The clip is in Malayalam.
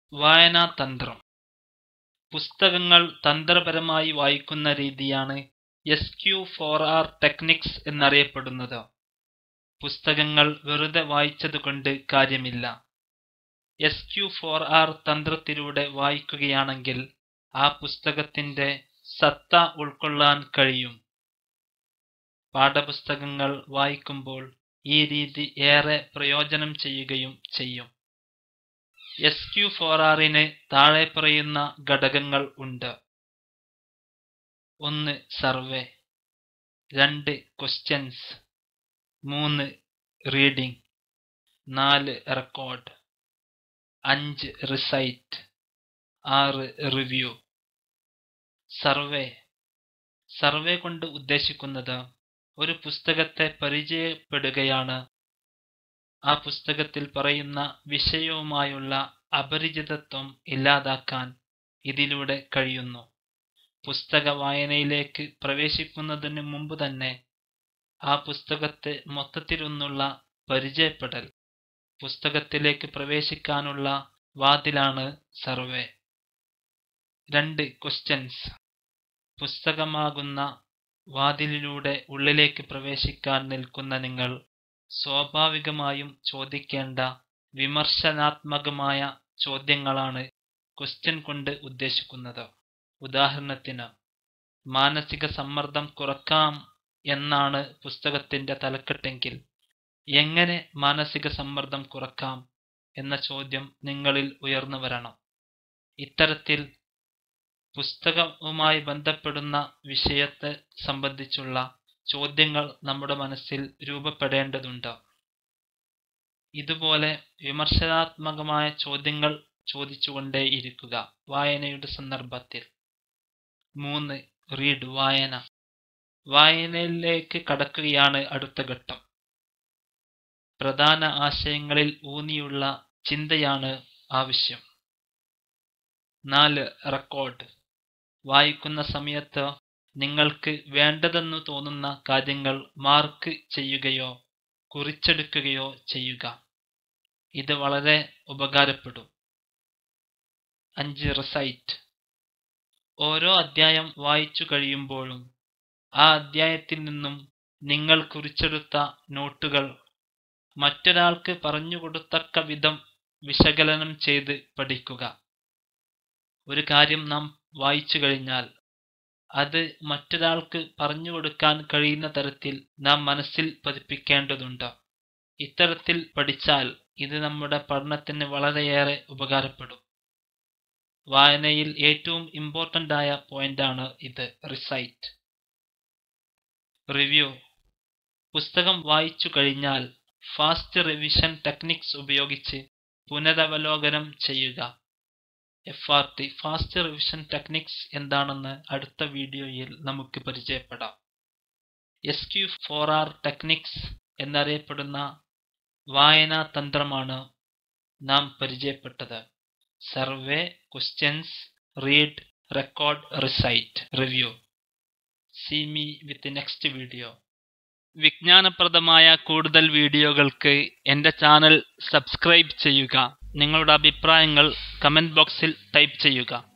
വായനാതന്ത്രം പുസ്തകങ്ങൾ തന്ത്രപരമായി വായിക്കുന്ന രീതിയാണ് S Q four R techniques എന്നറിയപ്പെടുന്നത് പുസ്തകങ്ങൾ വെറുതെ വായിച്ചതുകൊണ്ട് കാര്യമില്ല എസ് ക്യു ഫോർ ആർ തന്ത്രത്തിലൂടെ വായിക്കുകയാണെങ്കിൽ ആ പുസ്തകത്തിന്റെ സത്ത ഉൾക്കൊള്ളാൻ കഴിയും പാഠപുസ്തകങ്ങൾ വായിക്കുമ്പോൾ ഈ രീതി ഏറെ പ്രയോജനം ചെയ്യുകയും ചെയ്യും എസ് ക്യു ഫോർ ആറിന് താഴെ പറയുന്ന ഘടകങ്ങൾ ഉണ്ട് ഒന്ന് സർവേ രണ്ട് ക്വസ്റ്റ്യൻസ് മൂന്ന് റീഡിംഗ് നാല് റെക്കോർഡ് അഞ്ച് റിസൈറ്റ് ആറ് റിവ്യൂ സർവേ സർവേ കൊണ്ട് ഉദ്ദേശിക്കുന്നത് ഒരു പുസ്തകത്തെ പരിചയപ്പെടുകയാണ് ആ പുസ്തകത്തിൽ പറയുന്ന വിഷയവുമായുള്ള അപരിചിതത്വം ഇല്ലാതാക്കാൻ ഇതിലൂടെ കഴിയുന്നു പുസ്തക വായനയിലേക്ക് പ്രവേശിക്കുന്നതിന് മുമ്പ് തന്നെ ആ പുസ്തകത്തെ മൊത്തത്തിലൊന്നുള്ള പരിചയപ്പെടൽ പുസ്തകത്തിലേക്ക് പ്രവേശിക്കാനുള്ള വാതിലാണ് സർവേ രണ്ട് ക്വസ്റ്റ്യൻസ് പുസ്തകമാകുന്ന വാതിലിലൂടെ ഉള്ളിലേക്ക് പ്രവേശിക്കാൻ നിൽക്കുന്ന നിങ്ങൾ സ്വാഭാവികമായും ചോദിക്കേണ്ട വിമർശനാത്മകമായ ചോദ്യങ്ങളാണ് ക്വസ്റ്റ്യൻ കൊണ്ട് ഉദ്ദേശിക്കുന്നത് ഉദാഹരണത്തിന് മാനസിക സമ്മർദ്ദം കുറക്കാം എന്നാണ് പുസ്തകത്തിന്റെ തലക്കെട്ടെങ്കിൽ എങ്ങനെ മാനസിക സമ്മർദ്ദം കുറക്കാം എന്ന ചോദ്യം നിങ്ങളിൽ ഉയർന്നു വരണം ഇത്തരത്തിൽ പുസ്തകവുമായി ബന്ധപ്പെടുന്ന വിഷയത്തെ സംബന്ധിച്ചുള്ള ചോദ്യങ്ങൾ നമ്മുടെ മനസ്സിൽ രൂപപ്പെടേണ്ടതുണ്ട് ഇതുപോലെ വിമർശനാത്മകമായ ചോദ്യങ്ങൾ ചോദിച്ചുകൊണ്ടേയിരിക്കുക വായനയുടെ സന്ദർഭത്തിൽ മൂന്ന് റീഡ് വായന വായനയിലേക്ക് കടക്കുകയാണ് അടുത്ത ഘട്ടം പ്രധാന ആശയങ്ങളിൽ ഊന്നിയുള്ള ചിന്തയാണ് ആവശ്യം നാല് റെക്കോർഡ് വായിക്കുന്ന സമയത്ത് നിങ്ങൾക്ക് വേണ്ടതെന്നു തോന്നുന്ന കാര്യങ്ങൾ മാർക്ക് ചെയ്യുകയോ കുറിച്ചെടുക്കുകയോ ചെയ്യുക ഇത് വളരെ ഉപകാരപ്പെടും അഞ്ച് റിസൈറ്റ് ഓരോ അധ്യായം വായിച്ചു കഴിയുമ്പോഴും ആ അധ്യായത്തിൽ നിന്നും നിങ്ങൾ കുറിച്ചെടുത്ത നോട്ടുകൾ മറ്റൊരാൾക്ക് പറഞ്ഞുകൊടുത്തക്ക വിധം വിശകലനം ചെയ്ത് പഠിക്കുക ഒരു കാര്യം നാം വായിച്ചു കഴിഞ്ഞാൽ അത് മറ്റൊരാൾക്ക് പറഞ്ഞു കൊടുക്കാൻ കഴിയുന്ന തരത്തിൽ നാം മനസ്സിൽ പതിപ്പിക്കേണ്ടതുണ്ട് ഇത്തരത്തിൽ പഠിച്ചാൽ ഇത് നമ്മുടെ പഠനത്തിന് വളരെയേറെ ഉപകാരപ്പെടും വായനയിൽ ഏറ്റവും ഇമ്പോർട്ടൻ്റ് ആയ പോയിന്റാണ് ഇത് റിസൈറ്റ് റിവ്യൂ പുസ്തകം വായിച്ചു കഴിഞ്ഞാൽ ഫാസ്റ്റ് റിവിഷൻ ടെക്നിക്സ് ഉപയോഗിച്ച് പുനരവലോകനം ചെയ്യുക F R T fast revision techniques എന്താണെന്ന് അടുത്ത വീഡിയോയിൽ നമുക്ക് പരിചയപ്പെടാം S Q four R techniques എന്നറിയപ്പെടുന്ന വായനാ തന്ത്രമാണ് നാം പരിചയപ്പെട്ടത് survey questions read record recite review see me with next video വിജ്ഞാനപ്രദമായ കൂടുതൽ വീഡിയോകൾക്ക് എൻ്റെ ചാനൽ സബ്സ്ക്രൈബ് ചെയ്യുക നിങ്ങളുടെ അഭിപ്രായങ്ങൾ കമൻറ്റ് ബോക്സിൽ ടൈപ്പ് ചെയ്യുക